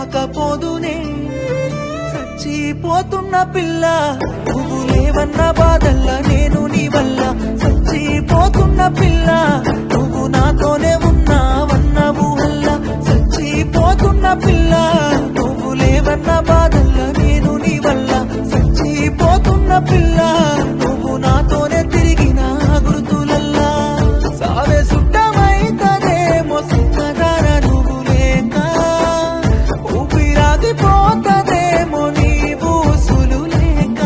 ఇవ్వకపోదునే చచ్చిపోతున్న పిల్ల నువ్వు లేవన్న బాధల్లా నేను నీ వల్ల చచ్చిపోతున్న పిల్ల నువ్వు నాతోనే ఉన్నావన్న ఊహల్లా చచ్చిపోతున్న పిల్ల నువ్వు లేవన్న బాధల్లా నేను నీ వల్ల చచ్చిపోతున్న పిల్ల నువ్వు నాతోనే తిరిగిన గుర్తులల్లా సావే సుట్టమైతదేమో సుఖదార నువ్వు లేక ఊపిరాగిపోతదేమో నీవు సులు లేక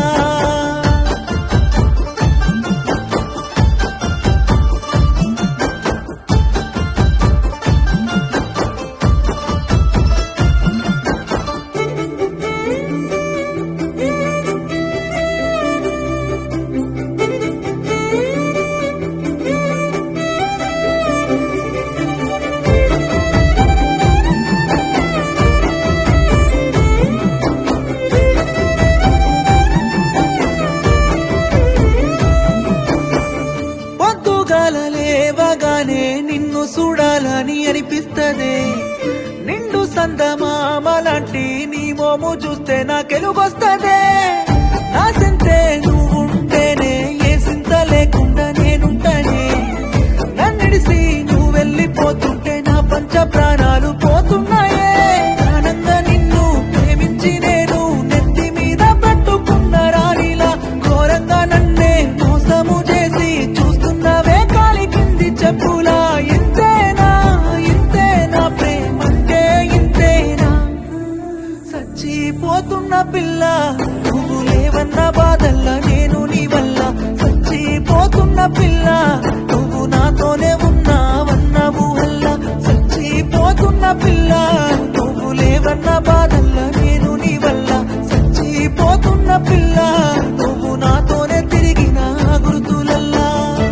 పొద్దుగాల లేవగానే నిన్ను చూడాలని అనిపిస్తదే నిండు సందమామలాంటి నీ మోము చూస్తే నాకెలుగొస్తదే నా సింతే నువ్వుంటేనే ఏ సింత లేకుండా నేనుంటనే నన్నిడిసి నువ్వు వెళ్ళిపోతుంటే నా పంచ ప్రాణాలు పోతున్నాయే ప్రాణంగా నిన్ను ప్రేమించి నేను నెత్తి మీద పెట్టుకున్న రాణిలా ఘోరంగా నన్నే మోసము చేసి చూస్తున్నవే కాలి కింది చెప్పులా ఇంతేనా ఇంతేనా ప్రేమంటే ఇంతేనా చచ్చిపోతున్న పిల్ల నువ్వు లేవన్న బాధల్లా నేను నీ వల్ల చచ్చిపోతున్న పిల్ల నువ్వు నాతోనే ఉన్నావన్న ఊహల్లా చచ్చిపోతున్న పిల్ల నువ్వు లేవన్న బాధల్లా నేను నీ వల్ల చచ్చిపోతున్న పిల్ల నువ్వు నాతోనే తిరిగిన గుర్తులల్లా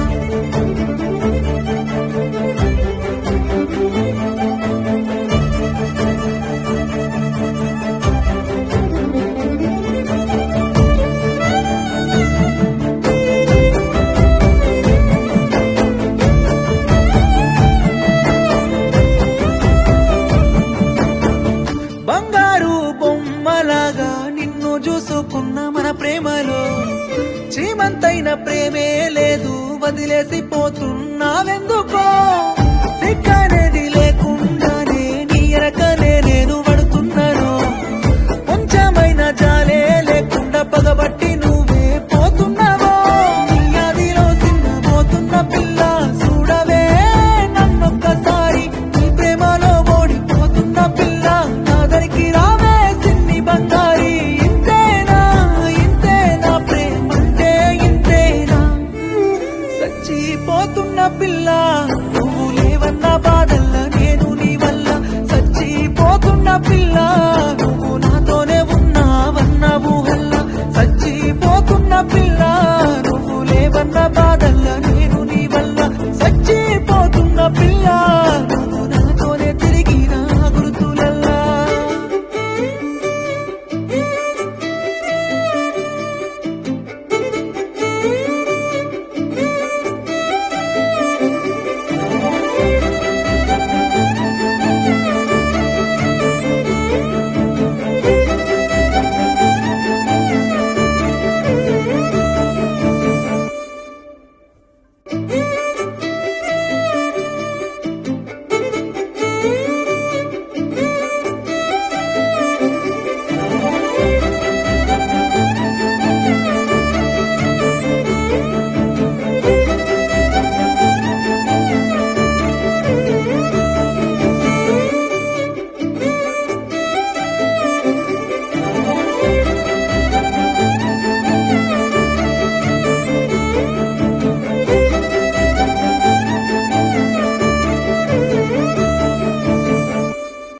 బంగారు బొమ్మలాగా నిన్ను చూసుకున్న మన ప్రేమలో చీమంతైన ప్రేమే లేదు వదిలేసి పోతున్నావెందుకో